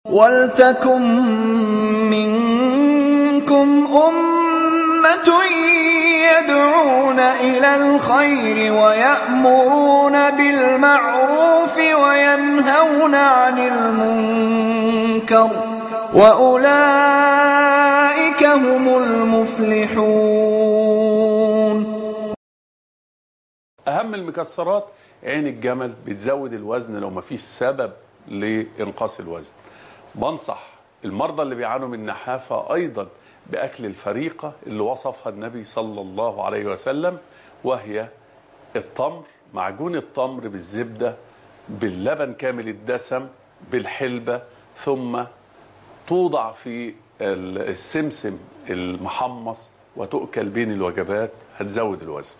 وَلْتَكُن مِّنكُمْ أُمَّةٌ يَدْعُونَ إِلَى الْخَيْرِ وَيَأْمُرُونَ بِالْمَعْرُوفِ وَيَنْهَوْنَ عَنِ الْمُنكَرِ ۚ وَأُولَٰئِكَ هُمُ الْمُفْلِحُونَ اهم المكسرات عين الجمل بتزود الوزن لو ما فيش سبب لانقاص الوزن بنصح المرضى اللي بيعانوا من نحافه ايضا باكل الفريقه اللي وصفها النبي صلى الله عليه وسلم وهي التمر معجون التمر بالزبده باللبن كامل الدسم بالحلبه ثم توضع في السمسم المحمص وتؤكل بين الوجبات هتزود الوزن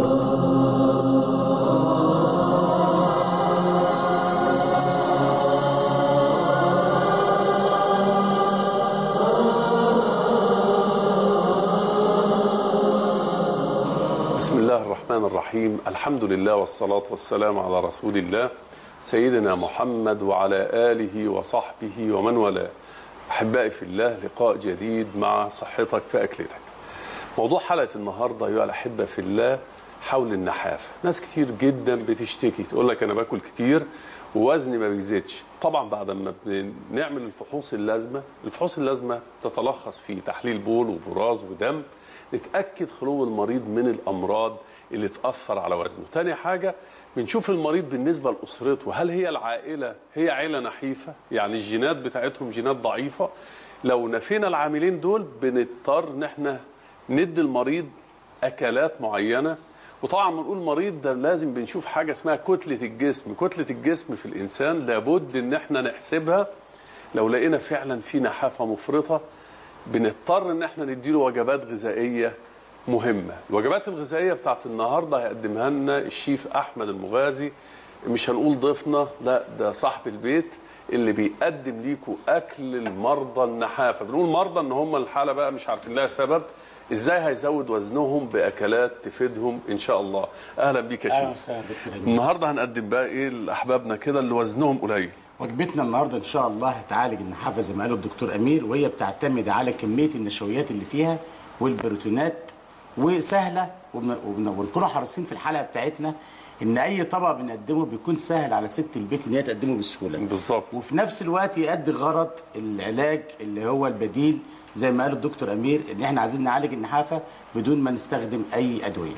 بسم الله الرحمن الرحيم الحمد لله والصلاة والسلام على رسول الله سيدنا محمد وعلى آله وصحبه ومن والاه أحبائي في الله لقاء جديد مع صحتك في أكلتك موضوع حلقة النهاردة أيها الأحبة في الله حول النحافة ناس كتير جدا بتشتكي تقول لك أنا باكل كتير ووزني ما بيزيدش طبعا بعد ما بنعمل الفحوص اللازمة الفحوص اللازمة تتلخص في تحليل بول وبراز ودم نتأكد خلو المريض من الأمراض اللي تأثر على وزنه تاني حاجة بنشوف المريض بالنسبة لأسرته هل هي العائلة هي عائلة نحيفة يعني الجينات بتاعتهم جينات ضعيفة لو نفينا العاملين دول بنضطر ان احنا ندي المريض اكلات معينه وطبعا بنقول مريض ده لازم بنشوف حاجه اسمها كتله الجسم كتله الجسم في الانسان لابد ان احنا نحسبها لو لقينا فعلا في نحافه مفرطه بنضطر ان احنا نديله وجبات غذائيه مهمه الوجبات الغذائيه بتاعت النهارده هيقدمها لنا الشيف احمد المغازي مش هنقول ضيفنا لا ده صاحب البيت اللي بيقدم ليكوا اكل المرضى النحافه بنقول مرضى ان هم الحاله بقى مش عارفين لها سبب ازاي هيزود وزنهم باكلات تفيدهم ان شاء الله اهلا بيك يا اهلا شيف وسهلا دكتور أمين. النهارده هنقدم بقى ايه لاحبابنا كده اللي وزنهم قليل وجبتنا النهارده ان شاء الله هتعالج النحافه زي ما قال الدكتور امير وهي بتعتمد على كميه النشويات اللي فيها والبروتينات وسهله وبن- وبن- ونكون حريصين في الحلقه بتاعتنا ان اي طبق بنقدمه بيكون سهل على ست البيت ان هي تقدمه بسهوله بالظبط وفي نفس الوقت يؤدي غرض العلاج اللي هو البديل زي ما قال الدكتور امير ان احنا عايزين نعالج النحافه بدون ما نستخدم اي ادويه.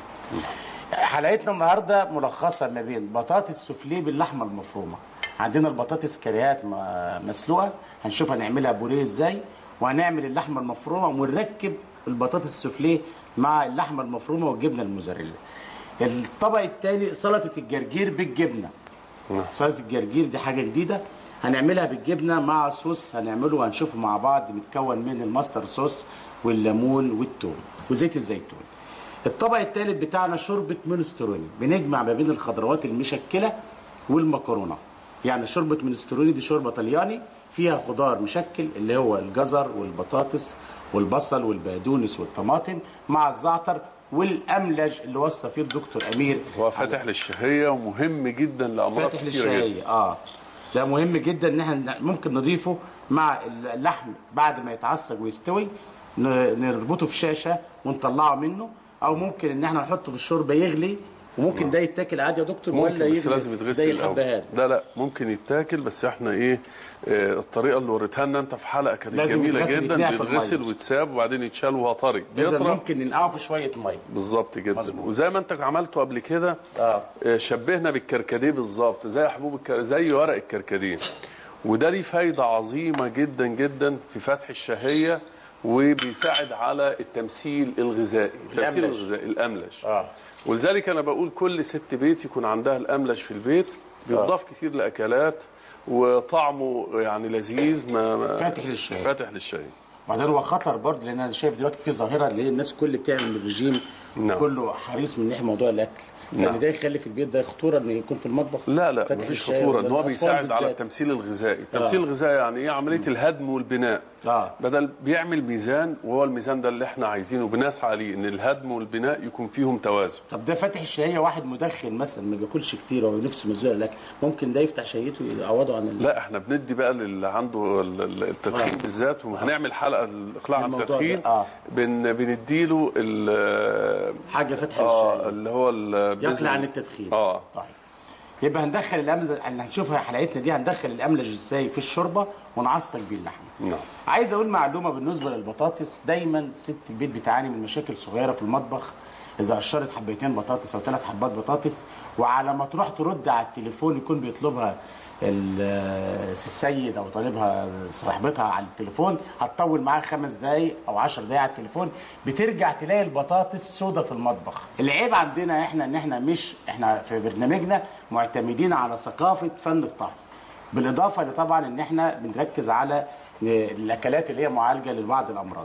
حلقتنا النهارده ملخصه ما بين بطاطس سوفليه باللحمه المفرومه. عندنا البطاطس كريهات م- مسلوقه هنشوف هنعملها بوريه ازاي وهنعمل اللحمه المفرومه ونركب البطاطس السوفليه مع اللحمه المفرومه والجبنه الموزاريلا. الطبق الثاني سلطه الجرجير بالجبنه. سلطه الجرجير دي حاجه جديده هنعملها بالجبنه مع صوص هنعمله وهنشوفه مع بعض متكون من الماستر صوص والليمون والثوم وزيت الزيتون الطبق الثالث بتاعنا شوربه مينستروني بنجمع ما بين الخضروات المشكله والمكرونه يعني شوربه مينستروني دي شوربه طلياني فيها خضار مشكل اللي هو الجزر والبطاطس والبصل والبقدونس والطماطم مع الزعتر والاملج اللي وصى فيه الدكتور امير هو فاتح للشهيه ومهم جدا لامراض فاتح كتيره جدا للشهية اه ده مهم جدا ان احنا ممكن نضيفه مع اللحم بعد ما يتعصج ويستوي ن- نربطه في شاشه ونطلعه منه او ممكن ان احنا نحطه في الشوربه يغلي وممكن ده يتاكل عادي يا دكتور ولا ممكن بس يغلي لازم يتغسل زي الاول الحبهان لا لا ممكن يتاكل بس احنا ايه آه، الطريقه اللي وريتها لنا انت في حلقه كانت لازم جميله يتغسل جدا يتنقع في بيتغسل المية. ويتساب وبعدين يتشال وهو طري اذا بيطرى ممكن ننقعه في شويه ميه بالظبط جدا مظبوط. وزي ما انت عملته قبل كده آه. آه، شبهنا بالكركديه بالظبط زي حبوب الكر... زي ورق الكركديه وده ليه فايده عظيمه جدا جدا في فتح الشهيه وبيساعد على التمثيل الغذائي التمثيل الأملج. الغذائي الاملج اه ولذلك انا بقول كل ست بيت يكون عندها الاملج في البيت بيضاف كتير لاكلات وطعمه يعني لذيذ ما ما- فاتح للشهية. فاتح للشاي وبعدين هو خطر برضه لان انا شايف دلوقتي في ظاهره اللي هي الناس كل بتعمل الرجيم نعم. كله حريص من ناحيه موضوع الاكل نعم. لان ده يخلي في البيت ده خطوره انه يكون في المطبخ لا لا فاتح مفيش الشاي خطوره ولا ان هو الأطفال بيساعد على بالذات. التمثيل الغذائي التمثيل الغذائي يعني ايه عمليه الهدم والبناء آه. بدل بيعمل ميزان وهو الميزان ده اللي احنا عايزينه بنسعى عليه ان الهدم والبناء يكون فيهم توازن طب ده فاتح الشهيه واحد مدخن مثلا ما بياكلش كتير او نفسه مزوق الاكل ممكن ده يفتح شهيته يعوضه عن ال... لا احنا بندي بقى للي عنده ال- ال- التدخين آه. بالذات وهنعمل حلقه الاقلاع عن الموضوع ده. التدخين آه. بن بنديله ال- حاجه فاتح اه الشهيه اللي هو ال- يقلع بإذن- عن التدخين اه طيب يبقى هندخل الامزج اللي هنشوفها حلقتنا دي هندخل الاملج ازاي في الشوربه ونعصق بيه اللحمه نعم عايز اقول معلومه بالنسبه للبطاطس دايما ست البيت بتعاني من مشاكل صغيره في المطبخ اذا قشرت حبيتين بطاطس او ثلاث حبات بطاطس وعلى ما تروح ترد على التليفون يكون بيطلبها ال- السيد او طالبها صاحبتها على التليفون هتطول معاها خمس دقايق او عشر دقايق على التليفون بترجع تلاقي البطاطس سودة في المطبخ العيب عندنا احنا ان احنا مش احنا في برنامجنا معتمدين على ثقافه فن الطهي بالاضافه لطبعا ان احنا بنركز على الاكلات اللي هي معالجه لبعض الامراض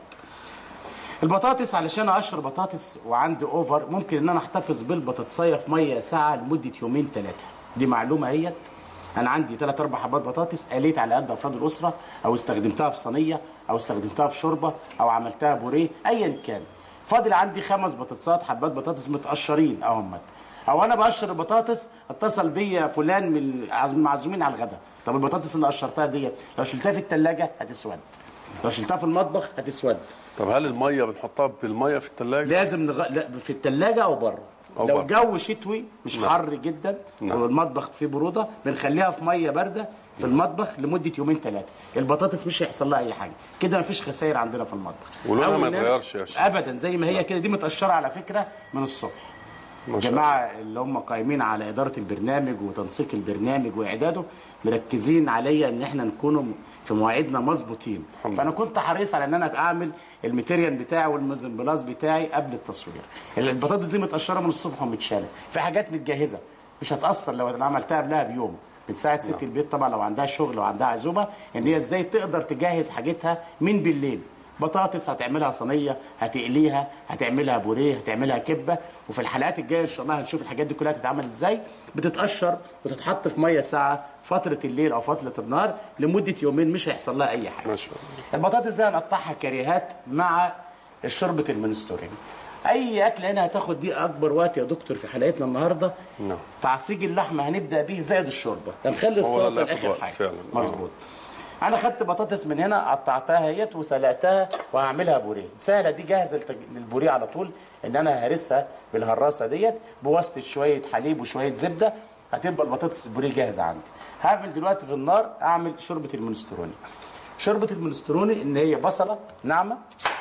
البطاطس علشان اقشر بطاطس وعندي اوفر ممكن ان انا احتفظ بالبطاطسيه في ميه ساعه لمده يومين ثلاثه دي معلومه اهيت انا عندي ثلاث اربع حبات بطاطس قليت على قد افراد الاسره او استخدمتها في صينيه او استخدمتها في شوربه او عملتها بوريه ايا كان فاضل عندي خمس بطاطسات حبات بطاطس متقشرين اهمت او انا بقشر البطاطس اتصل بيا فلان من المعزومين على الغداء طب البطاطس اللي قشرتها ديت لو شلتها في الثلاجه هتسود لو شلتها في المطبخ هتسود طب هل الميه بنحطها بالميه في الثلاجه لازم نغ... لا في الثلاجه او بره أو لو بره. جو شتوي مش نعم. حر جدا نعم. والمطبخ فيه بروده بنخليها في ميه بارده في المطبخ لمده يومين ثلاثه البطاطس مش هيحصل لها اي حاجه كده مفيش خسائر عندنا في المطبخ ولونها أول ما نار- يتغيرش يا شيخ. ابدا زي ما هي كده دي متقشره على فكره من الصبح ما شاء الله. جماعه اللي هم قايمين على اداره البرنامج وتنسيق البرنامج واعداده مركزين عليا ان احنا نكونوا في مواعيدنا مظبوطين الحمد فانا كنت حريص على ان انا اعمل الماتيريال بتاعي والمزمبلاس بتاعي قبل التصوير البطاطس دي متقشره من الصبح ومتشاله في حاجات متجهزه مش هتاثر لو انا عملتها قبلها بيوم بتساعد ست البيت طبعا لو عندها شغل لو عندها عزومه ان هي ازاي تقدر تجهز حاجتها من بالليل بطاطس هتعملها صينيه هتقليها هتعملها بوريه هتعملها كبه وفي الحلقات الجايه ان شاء الله هنشوف الحاجات دي كلها تتعمل ازاي بتتقشر وتتحط في ميه ساعه فتره الليل او فتره النهار لمده يومين مش هيحصل لها اي حاجه ما شاء الله البطاطس دي هنقطعها كريهات مع شوربه المنستورين اي اكله هنا هتاخد دي اكبر وقت يا دكتور في حلقتنا النهارده نعم. تعصيج اللحمه هنبدا بيه زائد الشوربه هنخلي هو ده السلطه اللي هياخد لاخر وقت حاجه فعلا. آه. مظبوط انا خدت بطاطس من هنا قطعتها اهيت وسلقتها وهعملها بوريه سهله دي جاهزه للتج- للبوريه على طول ان انا هرسها بالهراسه ديت بواسطه شويه حليب وشويه زبده هتبقى البطاطس البوريه جاهزه عندي هعمل دلوقتي في النار اعمل شوربه المنستروني شوربه المنستروني ان هي بصله ناعمه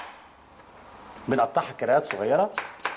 بنقطعها كريهات صغيره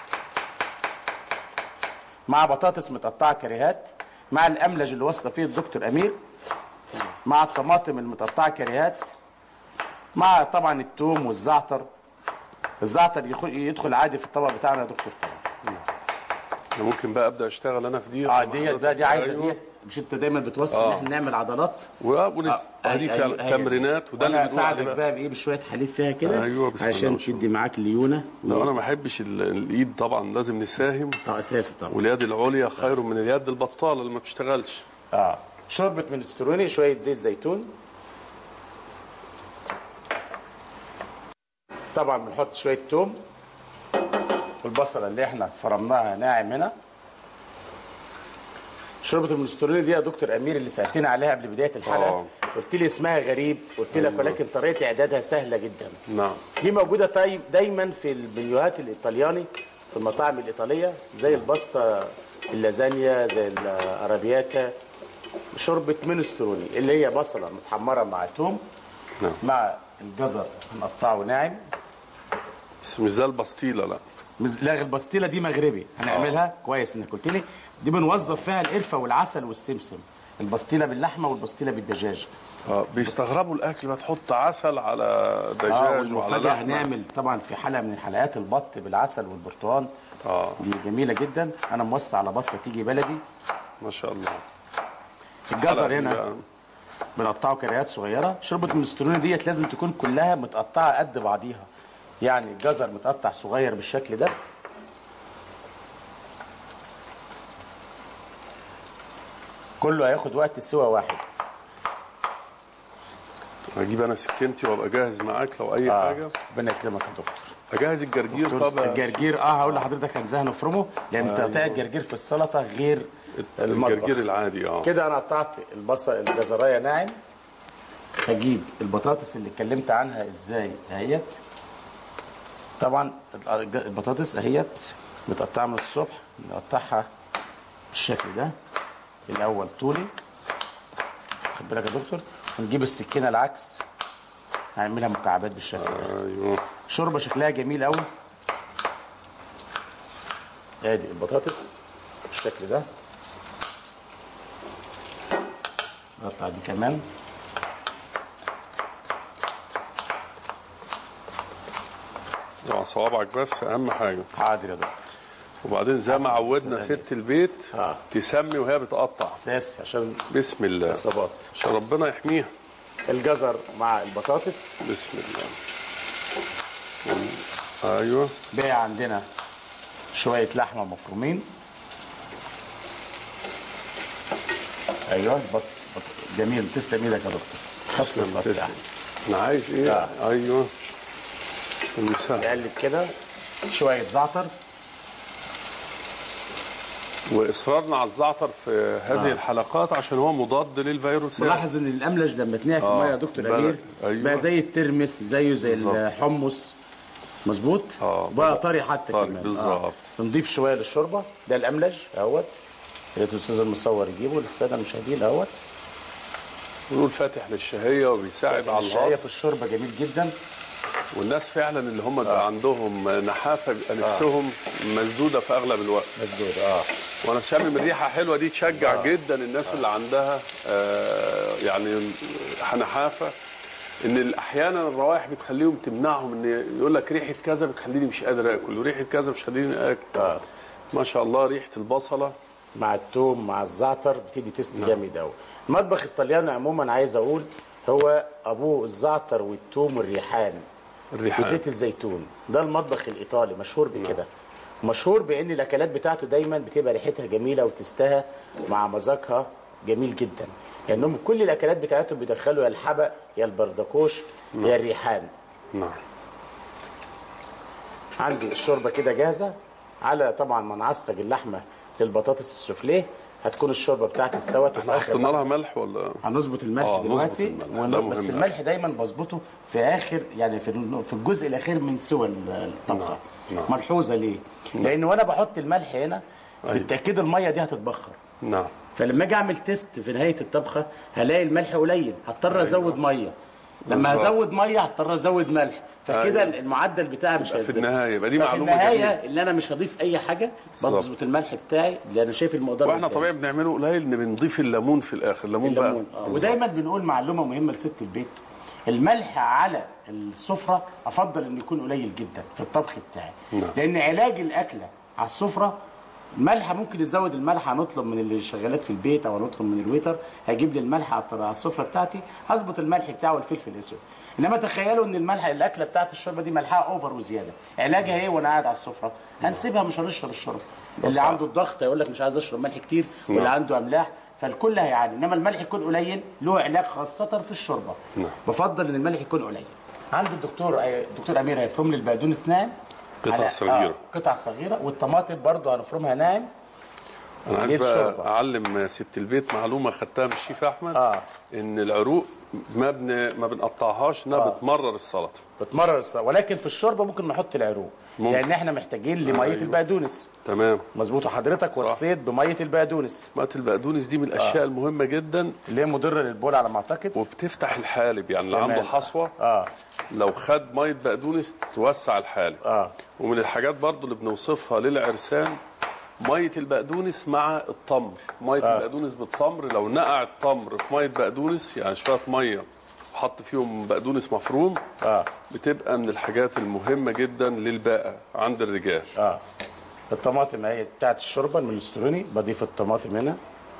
مع بطاطس متقطعه كريهات مع الاملج اللي وصى فيه الدكتور امير مع الطماطم المتقطعه كريهات مع طبعا التوم والزعتر الزعتر يخ- يدخل عادي في الطبق بتاعنا يا دكتور طبعا أنا ممكن بقى ابدا اشتغل انا في دي اه ديت بقى دي عايزه أيوة. دي مش انت دايما بتوصي ان آه. احنا نعمل عضلات ونت... آه، دي أيوة، فعلا أيوة. تمرينات وده اللي وانا بنقول عليه اساعدك بقى بقى بايه بشويه حليب فيها كده أيوة، بسم الله عشان ما شاء الله. تدي معاك ليونه لا انا ما احبش ال- الايد طبعا لازم نساهم اه اساسي طبعا واليد العليا خير من اليد البطاله اللي ما بتشتغلش اه شوربه منستروني شويه زيت زيتون طبعا بنحط شويه توم والبصله اللي احنا فرمناها ناعم هنا شوربه المنستروني دي يا دكتور امير اللي سالتني عليها قبل بدايه الحلقه آه. قلت لي اسمها غريب قلت لك ولكن طريقه اعدادها سهله جدا نعم دي موجوده طيب دايما في الفيديوهات الايطالياني في المطاعم الايطاليه زي الباستا اللازانيا زي الارابياتا شوربه مينستروني اللي هي بصله متحمره مع توم نعم. مع الجزر هنقطعه ناعم بس مش زي البسطيله لا مز- لا البسطيله دي مغربي هنعملها كويس انك قلت لي دي بنوظف فيها القرفه والعسل والسمسم البسطيله باللحمه والبسطيله بالدجاج اه بيستغربوا الاكل بتحط عسل على اه دجاج وعلى والمفاجاه لحمه هنعمل طبعا في حلقه من الحلقات البط بالعسل والبرتقال اه دي جميله جدا انا موصي على بطه تيجي بلدي ما شاء الله الجزر حلقة هنا دي بنقطعه كريهات صغيره شوربه المسترونه ديت لازم تكون كلها متقطعه قد بعضيها يعني الجزر متقطع صغير بالشكل ده كله هياخد وقت سوا واحد اجيب انا سكينتي وابقى جاهز معاك لو اي اه حاجه ربنا يكرمك يا دكتور اجهز الجرجير طب الجرجير اه هقول لحضرتك ازاي هنفرمه لان تقطيع الجرجير في السلطه غير المطبخ الجرجير العادي اه كده انا قطعت البصل الجزرايه ناعم هجيب البطاطس اللي اتكلمت عنها ازاي اهيت طبعا الج- البطاطس اهيت متقطعه من الصبح نقطعها بالشكل ده الاول طولي خد بالك يا دكتور ونجيب السكينه العكس هنعملها مكعبات بالشكل ده ايوه شوربه شكلها جميل قوي ادي البطاطس بالشكل ده نقطع دي كمان مع صوابعك بس اهم حاجه حاضر يا دكتور وبعدين زي ما حسن عودنا التقليد. ست البيت آه. تسمي وهي بتقطع اساسي عشان بسم الله الاصابات عشان ربنا يحميها الجزر مع البطاطس بسم الله ايوه بقى عندنا شويه لحمه مفرومين ايوه بط... بط... جميل تسلم ايدك يا دكتور نفس التقطيع تسلم انا عايز ايه آه. ايوه المساعد نقلب كده شويه زعتر واصرارنا على الزعتر في هذه آه. الحلقات عشان هو مضاد للفيروسات ملاحظ ان الاملج لما تنقع في آه، الميه يا دكتور بلد. امير أيوة. بقى زي الترمس زيه زي بالظبط. الحمص مظبوط آه، بقى بقى طري حتى طري، كمان بالظبط. نضيف شويه للشوربه ده الاملج اهوت يا ريت الاستاذ المصور يجيبه للساده المشاهدين اهوت بنقول فاتح للشهيه وبيساعد على الشقيه الهضم في الشوربه جميل جدا والناس فعلا اللي هم بقى عندهم نحافه بيبقى نفسهم مسدوده في اغلب الوقت مسدود اه وانا شامم الريحه حلوه دي تشجع جدا الناس اللي عندها آه يعني نحافه ان احيانا الروائح بتخليهم تمنعهم ان يقول لك ريحه كذا بتخليني مش قادر اكل وريحه كذا مش خليني اكل آه. ما شاء الله ريحه البصله مع التوم مع الزعتر بتدي تيست جامد قوي المطبخ الطلياني عموما عايز اقول هو ابوه الزعتر والثوم والريحان الريحان وزيت الزيتون ده المطبخ الايطالي مشهور بكده مشهور بان الاكلات بتاعته دايما بتبقى ريحتها جميله وتستها مع مذاقها جميل جدا لانهم كل الاكلات بتاعتهم بيدخلوا يا الحبق يا البردكوش يا الريحان نعم عندي الشوربه كده جاهزه على طبعا ما نعصج اللحمه للبطاطس السوفليه هتكون الشوربه بتاعتي استوت وفي احنا آخر حطينا لها لحظة ملح ولا هنظبط الملح آه، نظبط دلوقتي الملح. ون- ده بس مهم الملح دايما بظبطه في اخر يعني في الن- في الجزء الاخير من سوى ال- الطبخه نعم، نعم. ملحوظه ليه؟ لان وانا بحط الملح هنا أيوة. بالتاكيد الميه دي هتتبخر نعم فلما اجي اعمل تيست في نهايه الطبخه هلاقي الملح قليل هضطر ازود ميه لما بالظبط. ازود ميه هضطر ازود ملح فكده أيوة. المعدل بتاعي مش يبقى في هيزيد. النهاية يبقى دي ففي معلومة النهايه جميلة. اللي انا مش هضيف اي حاجه بالظبط. بظبط الملح بتاعي اللي انا شايف المقدار واحنا بتاعي. طبيعي بنعمله قليل ان بنضيف الليمون في الاخر الليمون بقى الليمون آه. ودايما بنقول معلومه مهمه لست البيت الملح على السفره افضل انه يكون قليل جدا في الطبخ بتاعي نعم. لان علاج الاكله على السفره ملح ممكن نزود الملح هنطلب من اللي شغالات في البيت او هنطلب من الويتر هيجيب لي الملح على الطر- على السفره بتاعتي هظبط الملح بتاعه والفلفل الاسود انما تخيلوا ان الملح الاكله بتاعت الشوربه دي ملحها اوفر وزياده علاجها ايه وانا قاعد على السفره هنسيبها مش هنشرب الشوربه اللي صح. عنده الضغط هيقول لك مش عايز اشرب ملح كتير واللي نعم. عنده املاح فالكل هيعاني انما الملح يكون قليل له علاج خاصه في الشوربه نعم. بفضل ان الملح يكون قليل عند الدكتور الدكتور امير هيفرم لي البقدونس ناعم قطع على- صغيرة. آه قطع صغيره والطماطم برضه هنفرمها ناعم انا عايز دي بقى الشوربة. اعلم ست البيت معلومه خدتها من الشيف احمد آه. ان العروق ما بن ما بنقطعهاش انها آه. بتمرر السلطه بتمرر الص- ولكن في الشوربه ممكن نحط العروق ممكن. لان احنا محتاجين لميه أيوة. البقدونس تمام مظبوط وحضرتك وصيت بميه البقدونس ميه البقدونس دي من الاشياء المهمه جدا اللي هي مضره للبول على ما اعتقد وبتفتح الحالب يعني اللي تمام. عنده حصوه اه لو خد ميه بقدونس توسع الحالب اه ومن الحاجات برضو اللي بنوصفها للعرسان ميه البقدونس مع التمر ميه آه. البقدونس بالتمر لو نقع التمر في ميه بقدونس يعني شويه ميه وحط فيهم بقدونس مفروم اه بتبقى من الحاجات المهمه جدا للباقه عند الرجال اه الطماطم اهي بتاعت الشوربه المنستروني بضيف الطماطم هنا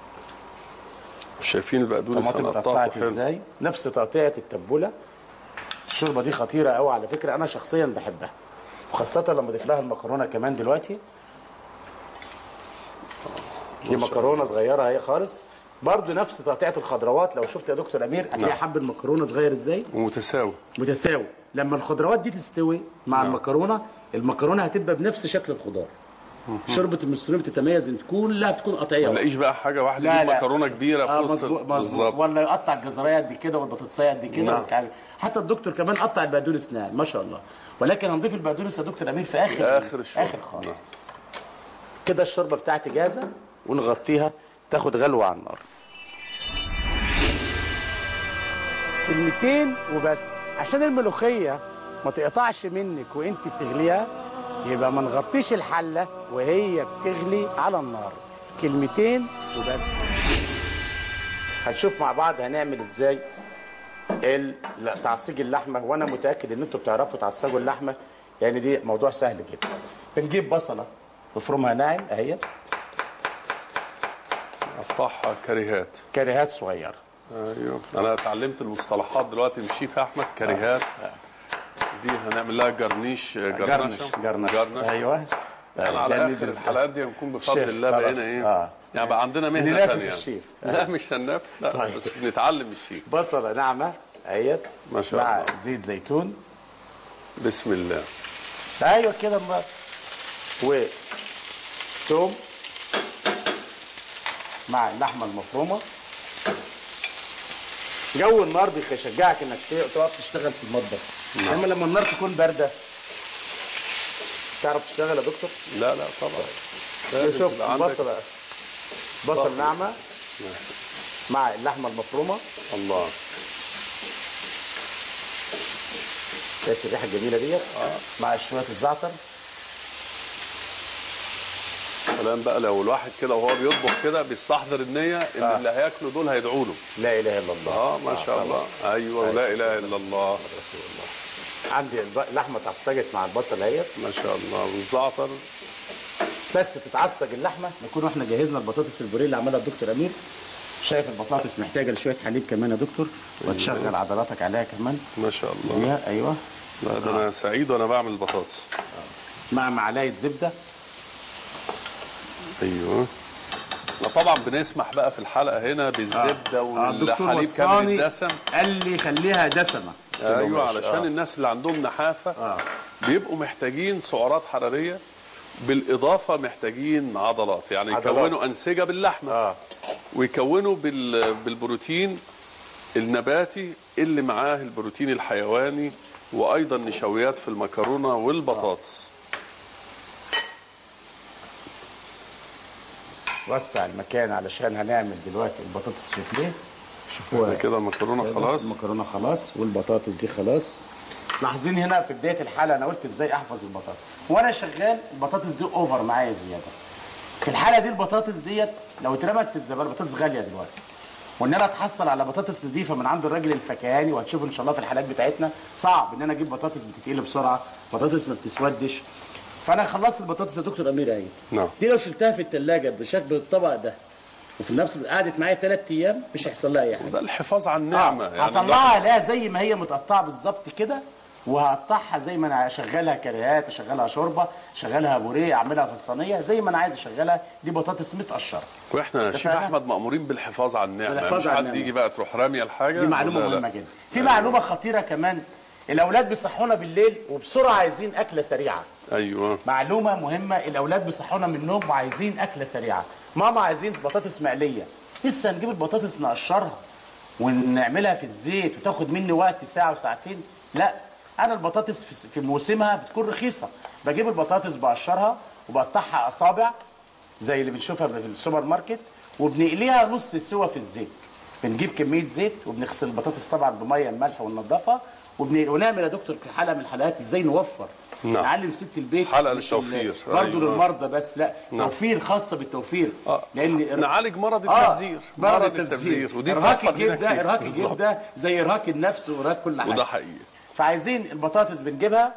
شايفين البقدونس الطماطم انا قطعته اتقطعت حلو ازاي نفس تقطيعه التبوله الشوربه دي خطيره قوي على فكره انا شخصيا بحبها وخاصه لما اضيف لها المكرونه كمان دلوقتي دي مكرونه صغيره اهي خالص برضو نفس تقطيعه الخضروات لو شفت يا دكتور امير هتلاقي نعم. حب المكرونه صغير ازاي ومتساوي متساوي لما الخضروات دي تستوي مع نعم. المكرونه المكرونه هتبقى بنفس شكل الخضار شوربه المسلمين بتتميز ان كلها بتكون قطعيه ما نلاقيش بقى حاجه واحده لا يجيب لا مكرونه كبيره في اه وسط مظبوط مظبوط بالظبط ولا يقطع الجزريه قد كده والبطاطسيه قد كده نعم. والكعب. حتى الدكتور كمان قطع البقدونس ناعم ما شاء الله ولكن هنضيف البقدونس يا دكتور امير في اخر آخر الشوربة. اخر خالص نعم. كده الشوربه بتاعتي جاهزه ونغطيها تاخد غلوه على النار كلمتين وبس عشان الملوخيه ما تقطعش منك وانت بتغليها يبقى ما نغطيش الحله وهي بتغلي على النار كلمتين وبس هنشوف مع بعض هنعمل ازاي ال- لا، تعصيج اللحمه وانا متاكد ان انتوا بتعرفوا تعصجوا اللحمه يعني دي موضوع سهل جدا بنجيب بصله نفرمها ناعم اهي قطعها كريهات كريهات صغيره ايوه انا اتعلمت المصطلحات دلوقتي من شيف احمد كريهات دي هنعمل لها جرنيش جرنش جرنشه جرنش جرنش ايوه يعني على جرنش اخر بس- الحلقات دي هنكون بفضل الشيف، الله خلاص. بقينا ايه آه. يعني بقى عندنا مهنه ننافس ثانيه الشيف. لا مش هننافس لا طيب. بس بنتعلم الشيف بصله ناعمه اهيت ما شاء مع الله. زيت زيتون بسم الله ايوه كده الله و توم مع اللحمه المفرومه جو النار بيشجعك انك تقف تشتغل في المطبخ نعم. اما لما النار تكون بارده تعرف تشتغل يا دكتور لا لا طبعا لازم شوف يبقى عندك- البصله بصل ناعمه مع اللحمه المفرومه الله شايف الريحه الجميله ديت مع شويه الزعتر سلام بقى لو الواحد كده وهو بيطبخ كده بيستحضر النيه ان آه. اللي هياكلوا دول هيدعوا له لا اله الا الله اه ما شاء الله ايوه ولا اله الا الله عندي الب- اللحمه اتعصجت مع البصل اهيت ما شاء الله والزعتر بس تتعصج اللحمه نكون احنا جهزنا البطاطس البوريه اللي عملها الدكتور امير شايف البطاطس محتاجه لشويه حليب كمان يا دكتور وتشغل عضلاتك عليها كمان ما شاء الله هي ايوه لا ده انا سعيد وانا بعمل البطاطس مع معلقه زبده ايوه احنا طبعا بنسمح بقى في الحلقه هنا بالزبده آه، الدكتور والحليب كامل وصاني الدسم قال لي خليها دسمه ايوه ماشي. علشان آه. الناس اللي عندهم نحافه آه. بيبقوا محتاجين سعرات حراريه بالاضافه محتاجين عضلات يعني عضلات. يكونوا انسجه باللحمه اه ويكونوا بال... بالبروتين النباتي اللي معاه البروتين الحيواني وايضا نشويات في المكرونه والبطاطس وسع المكان علشان هنعمل دلوقتي البطاطس السوفليه شوفوها كده المكرونه خلاص المكرونه خلاص والبطاطس دي خلاص لاحظين هنا في بدايه الحلقه انا قلت ازاي احفظ البطاطس وانا شغال البطاطس دي اوفر معايا زياده في الحاله دي البطاطس ديت لو اترمت في الزباله البطاطس غاليه دلوقتي وان انا اتحصل على بطاطس نظيفه من عند الراجل الفكهاني وهتشوفوا ان شاء الله في الحلقات بتاعتنا صعب ان انا اجيب بطاطس بتتقلب بسرعه بطاطس ما بتسودش فانا خلصت البطاطس يا دكتور امير اهي نعم. دي لو شلتها في الثلاجه بشكل الطبق ده وفي نفس قعدت معايا ثلاث ايام مش هيحصل لها اي حاجه ده الحفاظ على النعمه آه. يعني هطلعها لا زي ما هي متقطعه بالظبط كده وهقطعها زي ما انا اشغلها كريهات اشغلها شوربه اشغلها بوريه اعملها في الصينيه زي ما انا عايز اشغلها دي بطاطس متقشره واحنا شيف اتفقنا؟ احمد مامورين بالحفاظ على النعمه بالحفاظ مش على حد النعمة. يجي بقى تروح راميه الحاجه دي معلومه لا، لا. مهمه جدا في معلومه خطيره كمان الاولاد بيصحونا بالليل وبسرعه عايزين اكله سريعه ايوه معلومه مهمه الاولاد بيصحونا من النوم وعايزين اكله سريعه ماما عايزين بطاطس مقليه لسه نجيب البطاطس نقشرها ونعملها في الزيت وتاخد مني وقت ساعه وساعتين لا انا البطاطس في- في موسمها بتكون رخيصه بجيب البطاطس بقشرها وبقطعها اصابع زي اللي بنشوفها في السوبر ماركت وبنقليها نص سوا في الزيت بنجيب كميه زيت وبنغسل البطاطس طبعا بميه الملح وننضفها وبن... ونعمل يا دكتور في حلقه من الحلقات ازاي نوفر نعم. نعلم ست البيت حلقة مش ال- للتوفير. برضه أيوة. للمرضى بس لا نعم. توفير خاصه بالتوفير آه. لان نعالج مرض آه، التبذير مرض التبذير ودي ارهاق توفر لنا الجيب ده كتير. ارهاق الجيب بالظبط. ده زي ارهاق النفس وارهاق كل حاجه وده حقيقي فعايزين البطاطس بنجيبها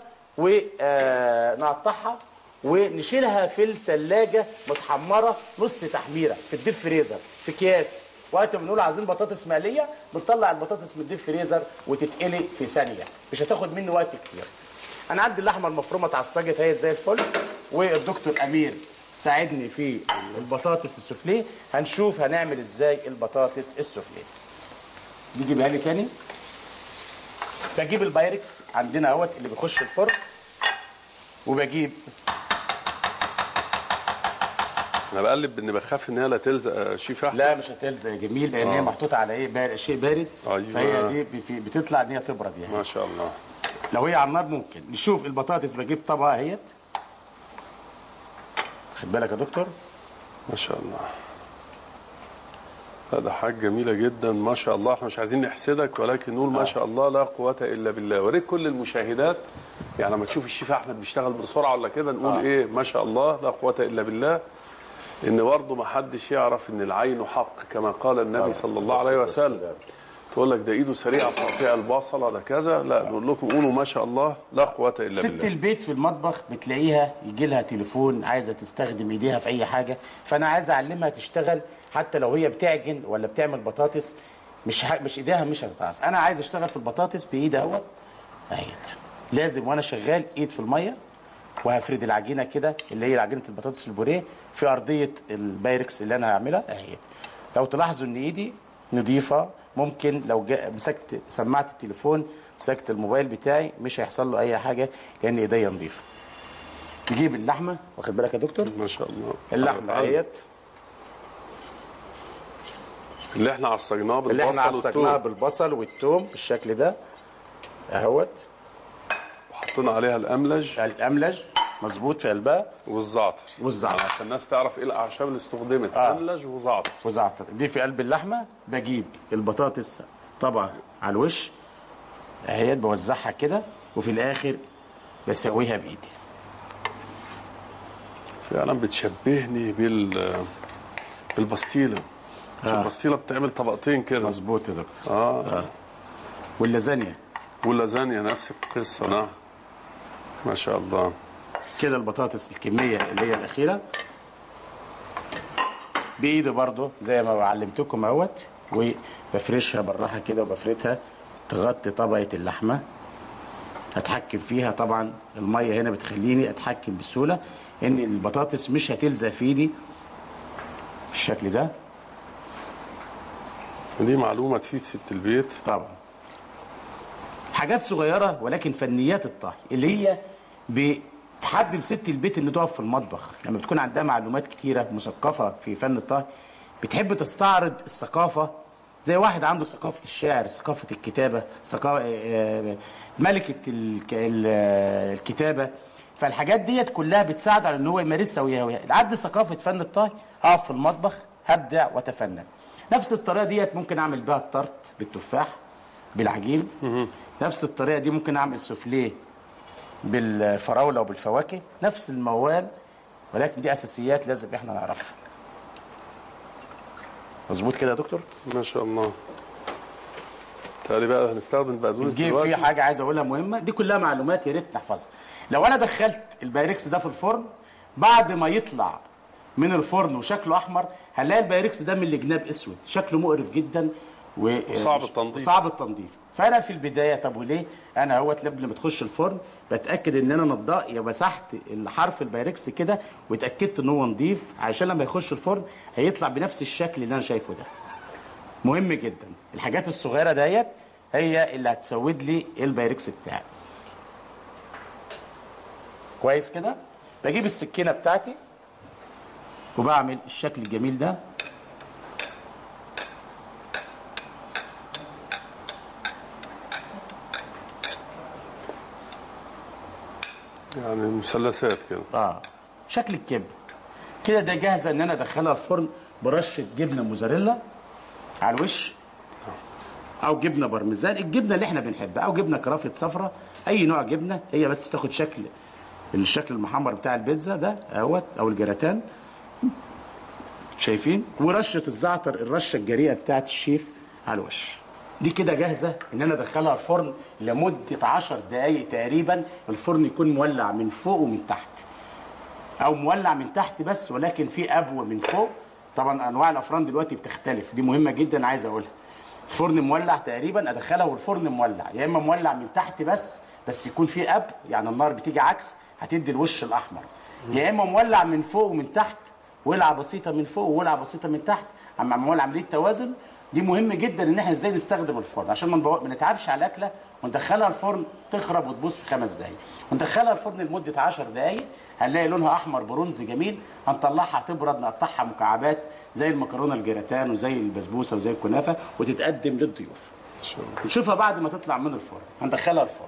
ونقطعها ونشيلها في الثلاجة متحمرة نص تحميرة في الديب فريزر في اكياس وقت ما بنقول عايزين بطاطس مقلية بنطلع البطاطس من الديب فريزر وتتقلي في ثانية مش هتاخد مني وقت كتير انا عندي اللحمة المفرومة اتعصجت هي زي الفل والدكتور امير ساعدني في البطاطس السوفليه هنشوف هنعمل ازاي البطاطس السوفليه نجيبها لي تاني بجيب البايركس عندنا اهوت اللي بيخش الفرن وبجيب انا بقلب ان بخاف ان هي لا تلزق آه، شيف احمد لا مش هتلزق يا جميل لان هي آه. محطوطه على ايه بار... شيء بارد أيوة. فهي دي بي- بتطلع ان هي تبرد يعني ما شاء الله لو هي على النار ممكن نشوف البطاطس بجيب طبقه اهيت خد بالك يا دكتور ما شاء الله لا ده حاجة جميلة جدا ما شاء الله احنا مش عايزين نحسدك ولكن نقول ما شاء الله لا قوة إلا بالله وريك كل المشاهدات يعني لما تشوف الشيف أحمد بيشتغل بسرعة ولا كده نقول آه. إيه ما شاء الله لا قوة إلا بالله إن برضه ما حدش يعرف إن العين حق كما قال النبي صلى الله عليه وسلم تقول لك ده إيده سريعة في تقطيع البصلة ده كذا لا نقول لكم قولوا ما شاء الله لا قوة إلا ست بالله البيت في المطبخ بتلاقيها يجي لها تليفون عايزه تستخدم ايديها في اي حاجه فانا عايز اعلمها تشتغل حتى لو هي بتعجن ولا بتعمل بطاطس مش ح... مش ايديها مش هتتعص انا عايز اشتغل في البطاطس بايدي اهوت اهيت لازم وانا شغال ايد في الميه وهفرد العجينه كده اللي هي عجينه البطاطس البوريه في ارضيه البايركس اللي انا هعملها اهيت لو تلاحظوا ان ايدي نظيفه ممكن لو جا... مسكت سماعه التليفون مسكت الموبايل بتاعي مش هيحصل له اي حاجه لان ايديا نظيفه نجيب اللحمه واخد بالك يا دكتور ما شاء الله اللحمه تعال. اهيت اللي احنا عصجناه بالبصل اللي احنا عصقناها والثوم بالبصل والثوم بالشكل ده اهوت وحطينا عليها الأملج الاملج مظبوط في قلبها والزعتر والزعتر. يعني عشان الناس تعرف ايه الاعشاب اللي استخدمت آه. املج وزعتر وزعتر دي في قلب اللحمه بجيب البطاطس طبعا على الوش اهيت بوزعها كده وفي الاخر بسويها بايدي فعلا بتشبهني بال بالبستيله مش آه. البستيله بتعمل طبقتين كده مظبوط يا دكتور اه واللازانيا واللازانيا نفس القصه نعم ما شاء الله كده البطاطس الكميه اللي هي الاخيره بايدي برضو زي ما علمتكم اهوت وبفرشها بالراحه كده وبفردها تغطي طبقه اللحمه هتحكم فيها طبعا الميه هنا بتخليني اتحكم بسهوله ان البطاطس مش هتلزق في ايدي بالشكل ده ودي معلومه تفيد ست البيت طبعا حاجات صغيره ولكن فنيات الطهي اللي هي بتحبب ست البيت ان تقف في المطبخ لما بتكون عندها معلومات كتيره مثقفه في فن الطهي بتحب تستعرض الثقافه زي واحد عنده ثقافه الشعر ثقافه الكتابه ثقافه ملكه الك- ال- آه، الكتابه فالحاجات ديت كلها بتساعده على ان هو يمارسها وياها وياها عد ثقافه فن الطهي هقف في المطبخ هبدع واتفنن نفس الطريقه ديت ممكن اعمل بيها الطرت بالتفاح بالعجين نفس الطريقه دي ممكن اعمل سوفليه بالفراوله وبالفواكه نفس الموال ولكن دي اساسيات لازم احنا نعرفها مظبوط كده يا دكتور ما شاء الله تالي بقى هنستخدم بقدونس نجيب دلوقتي في حاجه عايز اقولها مهمه دي كلها معلومات يا ريت نحفظها لو انا دخلت البايركس ده في الفرن بعد ما يطلع من الفرن وشكله احمر هنلاقي البايركس ده من الجناب اسود شكله مقرف جدا و... وصعب التنظيف. صعب التنظيف فانا في البدايه طب وليه انا اهوت قبل ما تخش الفرن بتاكد ان انا نضاء يا مسحت الحرف البايركس كده واتاكدت ان هو نضيف عشان لما يخش الفرن هيطلع بنفس الشكل اللي انا شايفه ده مهم جدا الحاجات الصغيره ديت هي اللي هتسود لي البايركس بتاعي كويس كده بجيب السكينه بتاعتي وبعمل الشكل الجميل ده يعني مثلثات كده اه شكل الكبه كده ده جاهزه ان انا ادخلها الفرن برشه جبنه موزاريلا على الوش او جبنه بارميزان الجبنه اللي احنا بنحبها او جبنه كرافت صفراء اي نوع جبنه هي بس تاخد شكل الشكل المحمر بتاع البيتزا ده اهوت او الجراتان شايفين ورشه الزعتر الرشه الجريئه بتاعت الشيف على الوش دي كده جاهزه ان انا ادخلها الفرن لمده 10 دقائق تقريبا الفرن يكون مولع من فوق ومن تحت او مولع من تحت بس ولكن في ابوه من فوق طبعا انواع الافران دلوقتي بتختلف دي مهمه جدا عايز اقولها الفرن مولع تقريبا ادخلها والفرن مولع يا اما مولع من تحت بس بس يكون في اب يعني النار بتيجي عكس هتدي الوش الاحمر يا اما مولع من فوق ومن تحت ولعه بسيطه من فوق وولعه بسيطه من تحت اما معمول عمليه توازن دي مهم جدا ان احنا ازاي نستخدم الفرن عشان ما نبو- ما نتعبش على الاكله وندخلها الفرن تخرب وتبوظ في خمس دقائق وندخلها الفرن لمده 10 دقائق هنلاقي لونها احمر برونزي جميل هنطلعها تبرد نقطعها مكعبات زي المكرونه الجراتان وزي البسبوسه وزي الكنافه وتتقدم للضيوف ان شاء الله نشوفها بعد ما تطلع من الفرن هندخلها الفرن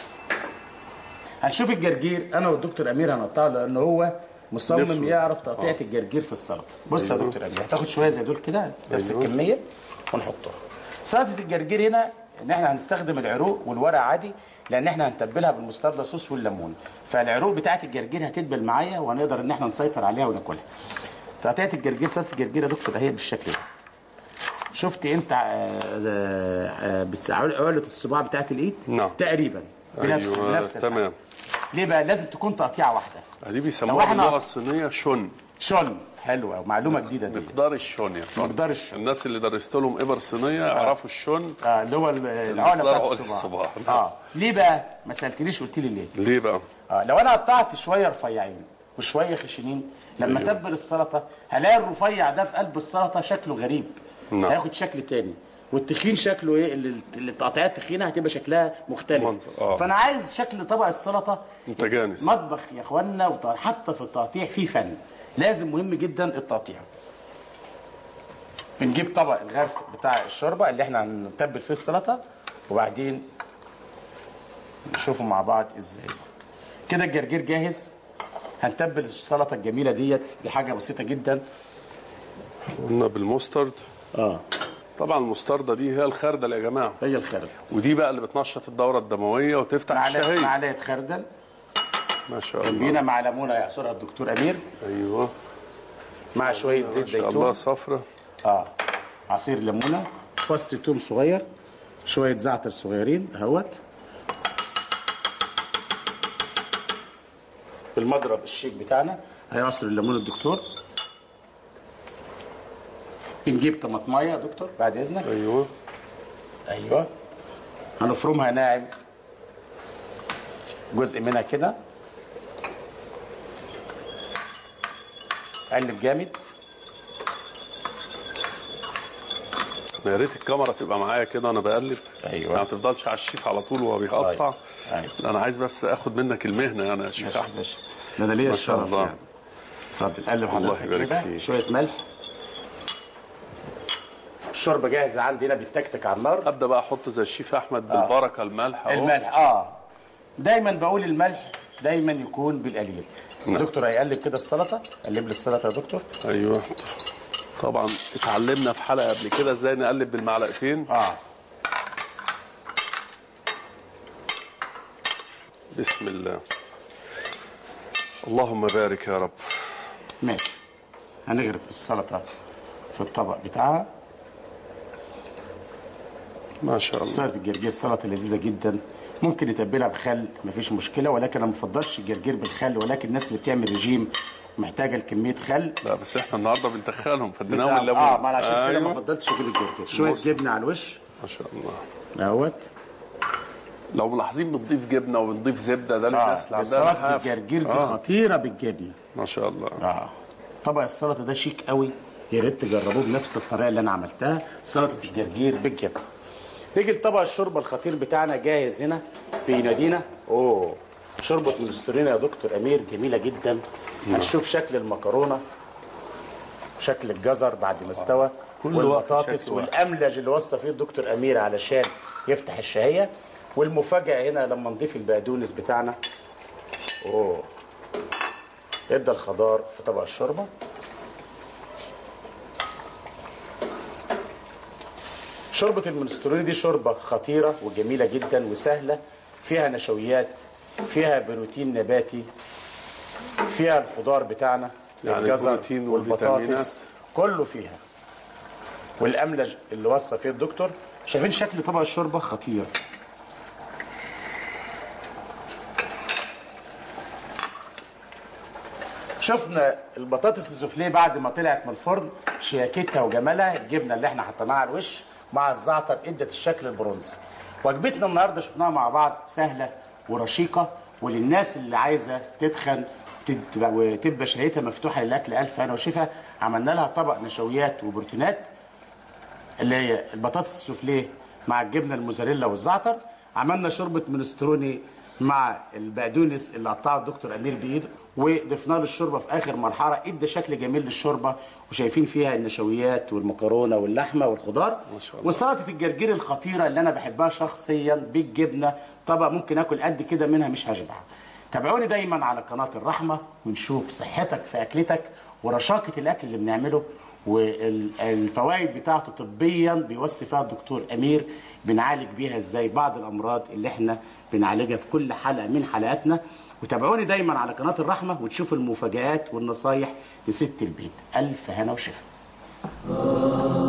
هنشوف الجرجير انا والدكتور امير هنقطعه لان هو مصمم نفسه. يعرف تقطيعه آه. الجرجير في السلطه بص يا أيوه. دكتور امير هتاخد شويه زي دول كده نفس أيوه. الكميه ونحطها سلطه الجرجير هنا ان احنا هنستخدم العروق والورق عادي لان احنا هنتبلها بالمستردة صوص والليمون فالعروق بتاعه الجرجير هتدبل معايا وهنقدر ان احنا نسيطر عليها وناكلها تقطيعه الجرجير سلطه الجرجير يا دكتور اهي بالشكل ده شفت انت آه، آه، آه، بتس- عقله الصباع بتاعت الايد نعم. تقريبا بنفس ايوه بنفس الحجم. تمام ليه بقى لازم تكون تقطيعه واحده دي لو بيسموها إحنا- باللغه الصينيه شن شن حلوه ومعلومه جديده دي مقدار الشن يا فندم. مقدار الشن الناس اللي درست لهم ابر صينيه يعرفوا الشن اه اللي هو ال- العقله مقدار بتاعت عقلة الصباع الصباع. اه ليه بقى ما سالتنيش قلت لي ليه ليه بقى؟ اه لو انا قطعت شويه رفيعين وشويه خشنين لما أيوه. تبل السلطه هلاقي الرفيع ده في قلب السلطه شكله غريب نعم. هياخد شكل تاني والتخين شكله ايه اللي اللي التقطيعات التخينه هتبقى شكلها مختلف منظر، آه. فانا عايز شكل طبق السلطه متجانس. مطبخ يا اخوانا وط- حتى في التقطيع فيه فن لازم مهم جدا التقطيع بنجيب طبق الغرف بتاع الشوربه اللي احنا هنتبل فيه السلطه وبعدين نشوفه مع بعض ازاي كده الجرجير جاهز هنتبل السلطه الجميله ديت دي حاجه بسيطه جدا قلنا بالمسترد اه طبعا المستردة دي هي الخردل يا جماعه هي الخردل ودي بقى اللي بتنشط الدوره الدمويه وتفتح معلقه الشهيه معلقه خردل ما شاء الله جنبينا مع ليمونه يعصرها الدكتور امير ايوه مع شويه ما زيت شاء الله زيتون صفرة اه عصير ليمونه فص توم صغير شويه زعتر صغيرين اهوت بالمضرب الشيك بتاعنا هيعصر الليمون الدكتور بنجيب طماطمايه يا دكتور بعد اذنك ايوه ايوه هنفرمها ناعم جزء منها كده قلب جامد أنا يا ريت الكاميرا تبقى معايا كده وانا بقلب أيوة. ما تفضلش على الشيف على طول وهو بيقطع أيوة. لا، انا عايز بس اخد منك المهنه يعني يا شيف ماشي احمد ماشي ده انا ليا ما شاء الشرف الله. يعني اتفضل قلب الله حضرتك يبارك كده فيك. شويه ملح الشوربه جاهزه عندي هنا بتكتك على النار ابدا بقى احط زي الشيف احمد بالبركه الملح اهو الملح اه دايما بقول الملح دايما يكون بالقليل نعم. دكتور هيقلب كده السلطه قلب لي السلطه يا دكتور ايوه طبعا اتعلمنا في حلقه قبل كده ازاي نقلب بالمعلقتين اه بسم الله اللهم بارك يا رب ماشي هنغرف السلطه في الطبق بتاعها ما شاء الله سلطه الجرجير سلطه لذيذه جدا ممكن نتبلها بخل مفيش مشكله ولكن انا ما بفضلش الجرجير بالخل ولكن الناس اللي بتعمل رجيم محتاجه لكميه خل لا بس احنا النهارده بندخلهم فديناهم بتاع- الليمون اه ما انا عشان كده ما أيوة. فضلتش اجيب الجرجير شويه بص. جبنه على الوش ما شاء الله اهوت لو ملاحظين بنضيف جبنه وبنضيف زبده ده للناس اللي اه عندها سلطه لحاف. الجرجير دي آه. خطيره بالجبنه ما شاء الله اه طبق السلطه ده شيك قوي يا ريت تجربوه بنفس الطريقه اللي انا عملتها سلطه الجرجير بالجبنه نيجي لطبق الشوربه الخطير بتاعنا جاهز هنا بينادينا اوه شوربه مستورينا يا دكتور امير جميله جدا هنشوف شكل المكرونه شكل الجزر بعد ما استوى كل واحد والبطاطس شكل واحد. والاملج اللي وصى فيه الدكتور امير علشان يفتح الشهيه والمفاجاه هنا لما نضيف البقدونس بتاعنا اوه ادى الخضار في طبق الشوربه شوربه المنستروني دي شوربه خطيره وجميله جدا وسهله فيها نشويات فيها بروتين نباتي فيها الخضار بتاعنا يعني الجزر بروتين وفيتامينات. والبطاطس كله فيها والاملج اللي وصى فيه الدكتور شايفين شكل طبق الشوربه خطير شفنا البطاطس السوفليه بعد ما طلعت من الفرن شياكتها وجمالها الجبنه اللي احنا حطيناها على الوش مع الزعتر ادت الشكل البرونزي وجبتنا النهارده شفناها مع بعض سهله ورشيقه وللناس اللي عايزه تتخن وتبقى, وتبقى شهيتها مفتوحه للاكل الف هنا وشفا عملنا لها طبق نشويات وبروتينات اللي هي البطاطس السوفليه مع الجبنه الموزاريلا والزعتر عملنا شوربه منستروني مع البقدونس اللي قطعه الدكتور امير بايده وضفنا له الشوربه في اخر مرحله ادى شكل جميل للشوربه وشايفين فيها النشويات والمكرونه واللحمه والخضار ما شاء الله. وسلطه الجرجير الخطيره اللي انا بحبها شخصيا بالجبنه طبق ممكن اكل قد كده منها مش هشبع تابعوني دايما على قناه الرحمه ونشوف صحتك في اكلتك ورشاقه الاكل اللي بنعمله والفوائد بتاعته طبيا بيوصي فيها الدكتور امير بنعالج بيها ازاي بعض الامراض اللي احنا بنعالجها في كل حلقه من حلقاتنا وتابعوني دايما على قناه الرحمه وتشوفوا المفاجآت والنصايح لست البيت الف هنا وشفا